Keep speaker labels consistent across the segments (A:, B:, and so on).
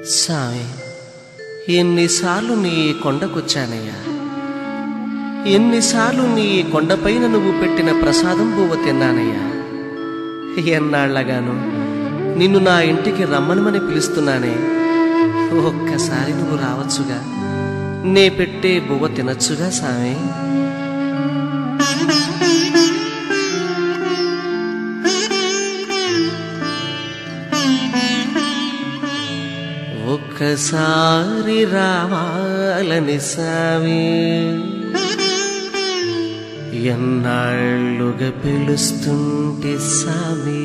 A: సామి ఎన్నిసార్లు నీ కొండకొచ్చానయ్యా ఎన్నిసార్లు నీ కొండపైన నువ్వు పెట్టిన ప్రసాదం బువ్వ తిన్నానయ్యా ఎన్నాళ్లగాను నిన్ను నా ఇంటికి రమ్మనమని పిలుస్తున్నానే ఒక్కసారి నువ్వు రావచ్చుగా నే పెట్టే బువ్వ తినచ్చుగా సామి ఒక్కసారి రావాలని సామి ఎన్నాళ్ళుగా పిలుస్తుంటే సామి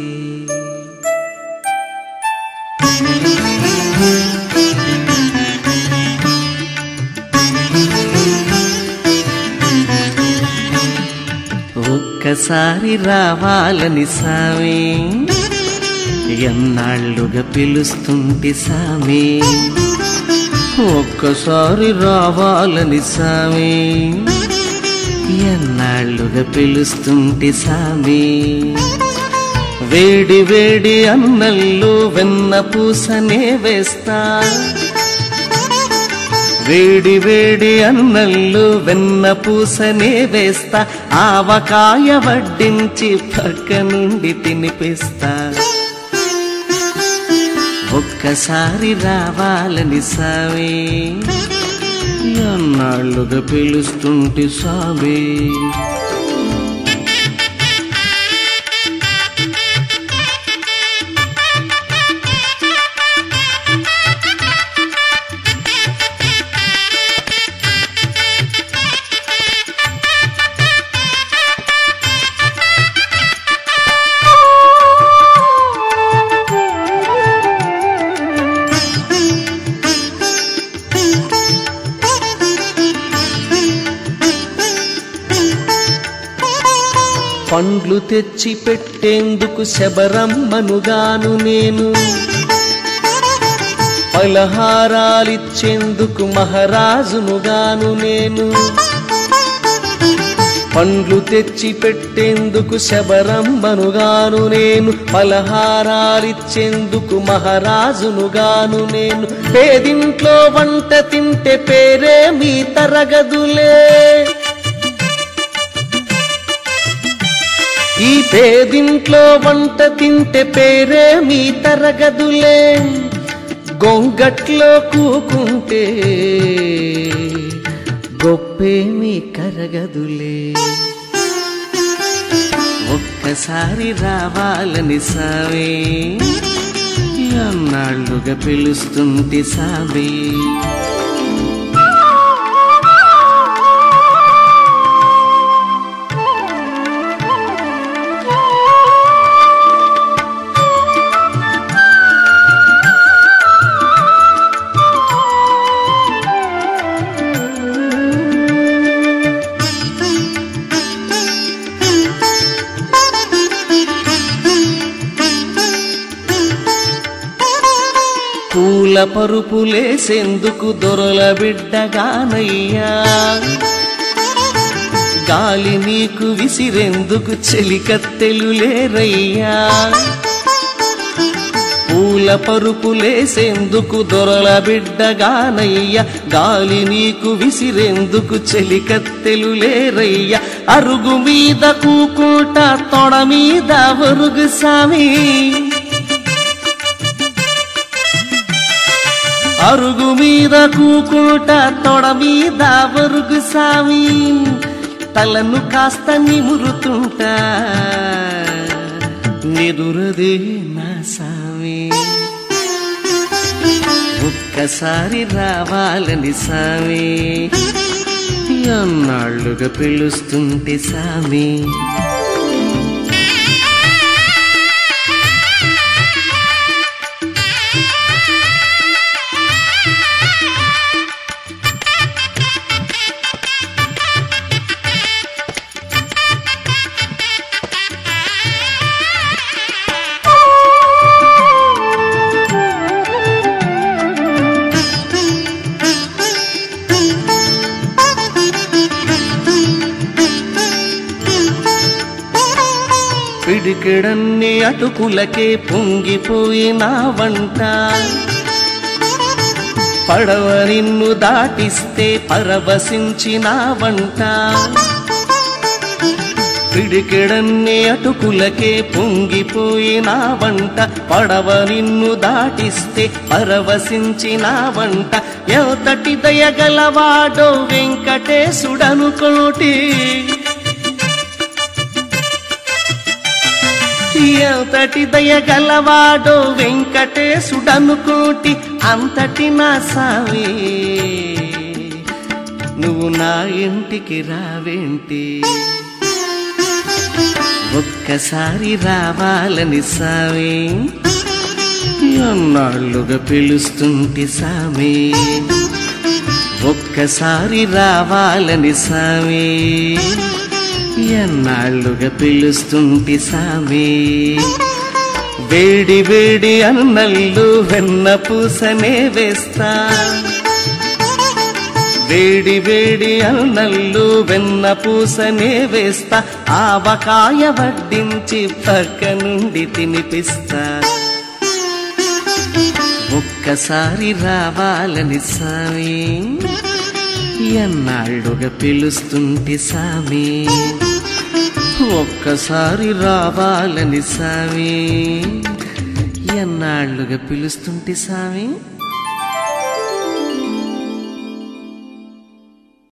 A: ఒక్కసారి రావాలని సామి ఎన్నాళ్ళుగా పిలుస్తుంటే సామి ఒక్కసారి రావాలని సామి ఎన్నాళ్ళుగా పిలుస్తుంటే సామి వేడి వేడి అన్నల్లో వెన్న పూసనే వేస్తా వేడి వేడి అన్నల్లో వెన్న పూసనే వేస్తా ఆవకాయ వడ్డించి పక్క నుండి తినిపిస్తా ఒక్కసారి రావాలని సామి ఎన్నాళ్ళుగా పిలుస్తుంటే సామి పండ్లు తెచ్చి పెట్టేందుకు శబరమ్మనుగాను నేను పలహారాలిచ్చేందుకు మహారాజునుగాను నేను పండ్లు తెచ్చి పెట్టేందుకు శబరమ్మనుగాను నేను పలహారాలిచ్చేందుకు మహారాజునుగాను నేను పేదింట్లో వంట తింటే పేరే మీ తరగదులే ఈ పేదింట్లో వంట తింటే పేరే మీ తరగదులే గొంగట్లో కూకుంటే గొప్పే మీ కరగదులే ఒక్కసారి రావాలని సావే అన్నాళ్ళుగా పిలుస్తుంది సావే పూల పరుపులేసేందుకు దొరల బిడ్డగానయ్యా గాలి నీకు విసిరేందుకు చెలికత్తెలు లేరయ్యా పూల పరుపులేసేందుకు దొరల బిడ్డగానయ్యా గాలి నీకు విసిరేందుకు చెలికత్తెలు లేరయ్యా అరుగు మీద కూకుంటా తొడ మీద ఒరుగు సామి అరుగు మీద కూకుంట తొడ మీద ఒరుగు సామి తలను కాస్త నిమురుతుంటా నిదురదే నా సామి ఒక్కసారి రావాలని సామి అన్నాళ్ళుగా పిలుస్తుంటే సామి పిడికిడన్ని అటుకులకే పొంగిపోయిన వంట పడవ నిన్ను దాటిస్తే పరవశించిన వంట పిడికెడన్ని అటుకులకే పొంగిపోయిన వంట పడవ నిన్ను దాటిస్తే పరవశించిన వంట ఎంతటి దయగలవాడో వెంకటేశుడనుకోటి ఎంతటి దయగలవాడో వెంకటేశుడనుకోటి అంతటి నా సావే నువ్వు నా ఇంటికి రావేంటి ఒక్కసారి రావాలని సామే ఎన్నాళ్ళుగా పిలుస్తుంటి సామే ఒక్కసారి రావాలని సామే ఎన్నాళ్ళుగా పిలుస్తుంటి సామే వేడి వేడి అన్నల్లు వెన్న పూసనే వేస్తా వేడి వేడి అన్నల్లు వెన్న పూసనే వేస్తా ఆవకాయ వడ్డించి పక్క నుండి తినిపిస్తా ఒక్కసారి రావాలని సామి ఎన్నాళ్ళుగా పిలుస్తుంటి సామి ఒక్కసారి రావాలని సామి ఎన్నాళ్ళుగా పిలుస్తుంటి సామి